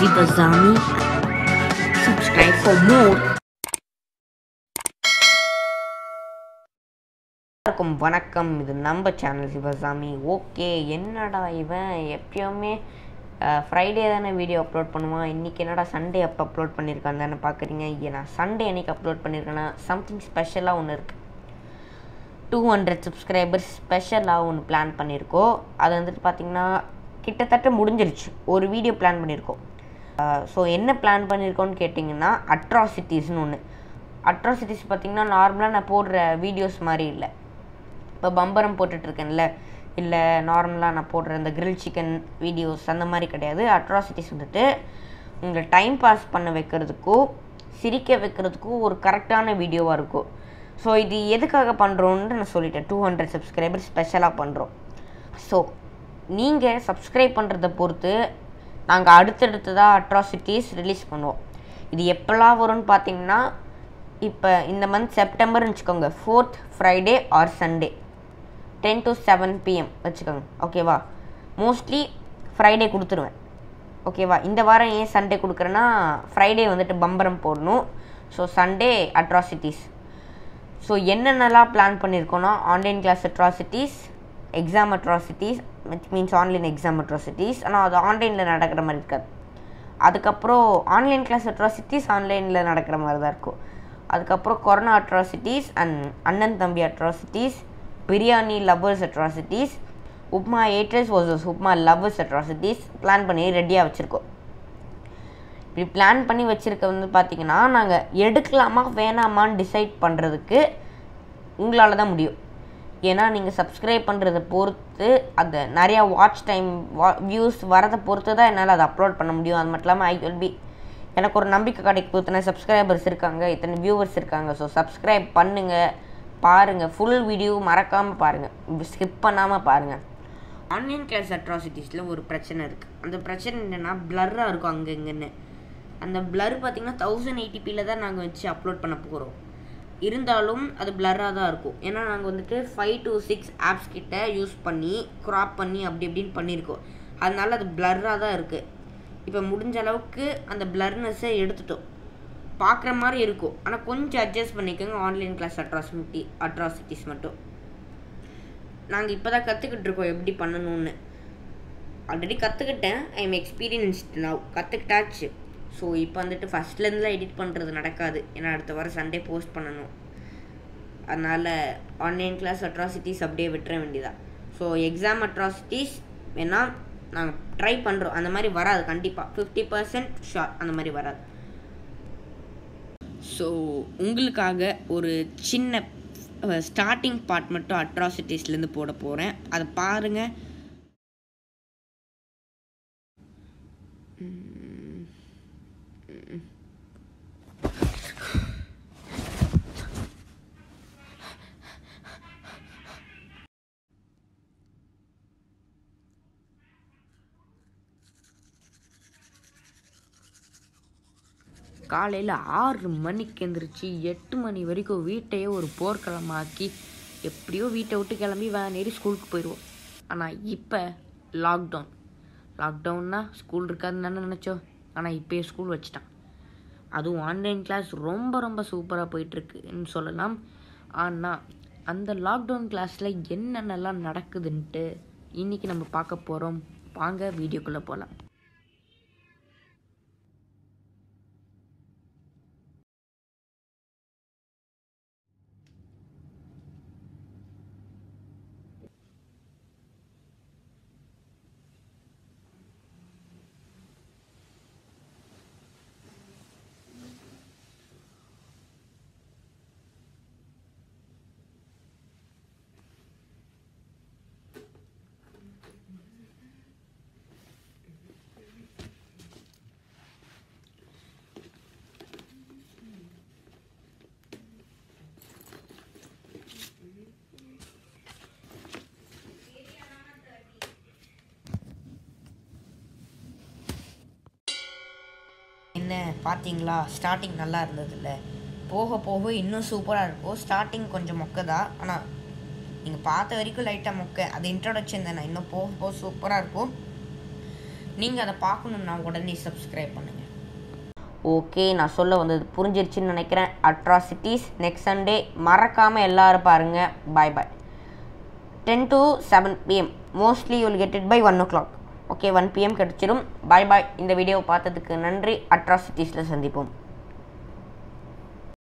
Shivazami. Subscribe for more. எல்லாருக்கும் வணக்கம் இது நம்ம சேனல் சிவசாமி ஓகே என்னடா இவன் எப்பயுமே ஃப்ரைடே தானே வீடியோ அப்லோட் பண்ணுவான் இன்றைக்கி என்னடா சண்டே அப்போ அப்லோட் பண்ணியிருக்கான்னு தானே பார்க்குறீங்க ஏன்னா சண்டே அன்றைக்கி அப்லோட் பண்ணியிருக்கேன்னா சம்திங் ஸ்பெஷலாக ஒன்று இருக்குது டூ ஹண்ட்ரட் சப்ஸ்கிரைபர்ஸ் ஸ்பெஷலாக ஒன்று பிளான் பண்ணியிருக்கோம் அது வந்துட்டு பார்த்திங்கன்னா கிட்டத்தட்ட முடிஞ்சிருச்சு ஒரு வீடியோ பிளான் பண்ணியிருக்கோம் ஸோ என்ன பிளான் பண்ணியிருக்கோன்னு கேட்டிங்கன்னா அட்ராசிட்டிஸ்னு ஒன்று அட்ராசிட்டிஸ் பார்த்திங்கன்னா நார்மலாக நான் போடுற வீடியோஸ் மாதிரி இல்லை இப்போ பம்பரம் போட்டுட்ருக்கேன்ல இல்லை நார்மலாக நான் போடுற இந்த கிரில் சிக்கன் வீடியோஸ் அந்த மாதிரி கிடையாது அட்ராசிட்டிஸ் வந்துட்டு உங்களை டைம் பாஸ் பண்ண வைக்கிறதுக்கும் சிரிக்க வைக்கிறதுக்கும் ஒரு கரெக்டான வீடியோவாக இருக்கும் ஸோ இது எதுக்காக பண்ணுறோன்னு நான் சொல்லிட்டேன் டூ ஹண்ட்ரட் சப்ஸ்கிரைபர் ஸ்பெஷலாக பண்ணுறோம் ஸோ நீங்கள் சப்ஸ்கிரைப் பண்ணுறத பொறுத்து நாங்கள் அடுத்தடுத்ததாக அட்ராசிட்டிஸ் ரிலீஸ் பண்ணுவோம் இது எப்போல்லாம் வரும்னு பார்த்தீங்கன்னா இப்போ இந்த மந்த் செப்டம்பர்னு வச்சுக்கோங்க fourth Friday or Sunday ten to seven PM வச்சுக்கோங்க ஓகேவா மோஸ்ட்லி ஃப்ரைடே கொடுத்துருவேன் ஓகேவா இந்த வாரம் ஏன் சண்டே கொடுக்குறேன்னா ஃப்ரைடே வந்துட்டு பம்பரம் போடணும் ஸோ சண்டே அட்ராசிட்டிஸ் ஸோ என்னென்னலாம் பிளான் பண்ணியிருக்கோன்னா online class atrocities exam atrocities which means online exam atrocities ஆனால் அது ஆன்லைனில் நடக்கிற மாதிரி இருக்காது அதுக்கப்புறம் ஆன்லைன் கிளாஸ் அட்ராசிட்டிஸ் ஆன்லைனில் நடக்கிற மாதிரி தான் இருக்கும் அதுக்கப்புறம் கொரோனா அட்ராசிட்டிஸ் அண்ட் அண்ணன் தம்பி atrocities biryani lovers atrocities upma haters versus upma lovers atrocities plan பண்ணி ரெடியாக வச்சுருக்கோம் இப்படி பிளான் பண்ணி வச்சுருக்க வந்து பார்த்திங்கன்னா நாங்கள் எடுக்கலாமா வேணாமான்னு டிசைட் பண்ணுறதுக்கு உங்களால் தான் முடியும் ஏன்னா நீங்கள் சப்ஸ்கிரைப் பண்ணுறத பொறுத்து அந்த நிறையா வாட்ச் டைம் வா வியூஸ் வரதை பொறுத்து தான் என்னால் அதை அப்லோட் பண்ண முடியும் அது மட்டும் இல்லாமல் ஐ வில் பி எனக்கு ஒரு நம்பிக்கை கிடைக்கும் இத்தனை சப்ஸ்கிரைபர்ஸ் இருக்காங்க இத்தனை வியூவர்ஸ் இருக்காங்க ஸோ சப்ஸ்கிரைப் பண்ணுங்கள் பாருங்கள் ஃபுல் வீடியோ மறக்காமல் பாருங்கள் ஸ்கிப் பண்ணாமல் பாருங்கள் ஆன்லைன் கிளாஸ் அட்ராசிட்டிஸில் ஒரு பிரச்சனை இருக்குது அந்த பிரச்சனை என்னென்னா பிளர்ராக இருக்கும் அங்கே இங்கேன்னு அந்த பிளர் பார்த்திங்கன்னா தௌசண்ட் எயிட்டிபியில் தான் நாங்கள் வச்சு அப்லோட் பண்ண போகிறோம் இருந்தாலும் அது பிளர்ராக தான் இருக்கும் ஏன்னா நாங்கள் வந்துட்டு ஃபைவ் டு சிக்ஸ் ஆப்ஸ் கிட்ட யூஸ் பண்ணி க்ராப் பண்ணி அப்படி இப்படின்னு பண்ணியிருக்கோம் அதனால அது பிளர்ராக தான் இருக்குது இப்போ முடிஞ்ச அளவுக்கு அந்த பிளர்னஸை எடுத்துட்டோம் பார்க்குற மாதிரி இருக்கும் ஆனால் கொஞ்சம் அட்ஜஸ்ட் பண்ணிக்கோங்க ஆன்லைன் கிளாஸ் அட்ராசிட்டி அட்ராசிட்டிஸ் மட்டும் நாங்கள் இப்போ தான் கற்றுக்கிட்டு இருக்கோம் எப்படி பண்ணணும்னு ஆல்ரெடி கற்றுக்கிட்டேன் ஐ எம் எக்ஸ்பீரியன்ஸ்ட் நான் கற்றுக்கிட்டாச்சு ஸோ இப்போ வந்துட்டு ஃபஸ்ட்லேருந்துலாம் எடிட் பண்ணுறது நடக்காது ஏன்னா அடுத்த வாரம் சண்டே போஸ்ட் பண்ணணும் அதனால் ஆன்லைன் கிளாஸ் அட்ராசிட்டிஸ் அப்படியே விட்டுற வேண்டியதா ஸோ எக்ஸாம் அட்ராசிட்டிஸ் வேணால் நாங்கள் ட்ரை பண்ணுறோம் அந்த மாதிரி வராது கண்டிப்பாக ஃபிஃப்டி பர்சன்ட் ஷார்ட் அந்த மாதிரி வராது ஸோ உங்களுக்காக ஒரு சின்ன ஸ்டார்டிங் பார்ட் மட்டும் அட்ராசிட்டிஸ்லேருந்து போட போகிறேன் அதை பாருங்கள் காலையில் ஆறு மணிக்கு எந்திரிச்சு எட்டு மணி வரைக்கும் வீட்டையே ஒரு போர்க்களமாக்கி எப்படியோ வீட்டை விட்டு கிளம்பி வேன் ஏறி ஸ்கூலுக்கு போயிடுவோம் ஆனால் இப்போ லாக்டவுன் லாக்டவுன்னா ஸ்கூல் இருக்காதுன்னு தானே நினச்சோம் ஆனால் இப்போயே ஸ்கூல் வச்சுட்டான் அதுவும் ஆன்லைன் கிளாஸ் ரொம்ப ரொம்ப சூப்பராக போயிட்டுருக்குன்னு சொல்லலாம் ஆனால் அந்த லாக்டவுன் கிளாஸில் என்னென்னலாம் நடக்குதுன்ட்டு இன்றைக்கி நம்ம பார்க்க போகிறோம் வாங்க வீடியோக்குள்ளே போகலாம் என்ன பார்த்தீங்களா ஸ்டார்டிங் நல்லா இருந்ததில்ல போக போக இன்னும் சூப்பராக இருக்கும் ஸ்டார்டிங் கொஞ்சம் மொக்க தான் ஆனால் நீங்கள் பார்த்த வரைக்கும் லைட்டாக மொக்க அது இன்ட்ரடக்ஷன் தானே இன்னும் போக போக சூப்பராக இருக்கும் நீங்கள் அதை பார்க்கணுன்னா உடனே சப்ஸ்கிரைப் பண்ணுங்கள் ஓகே நான் சொல்ல வந்தது புரிஞ்சிருச்சுன்னு நினைக்கிறேன் அட்ராசிட்டிஸ் நெக்ஸ்ட் சண்டே மறக்காமல் எல்லாரும் பாருங்கள் bye bye ten to seven PM mostly you'll get it by one o'clock okay one PM கிடச்சிரும் பாய் பாய் இந்த வீடியோவை பார்த்ததுக்கு நன்றி அட்ராசிட்டிஸில் சந்திப்போம்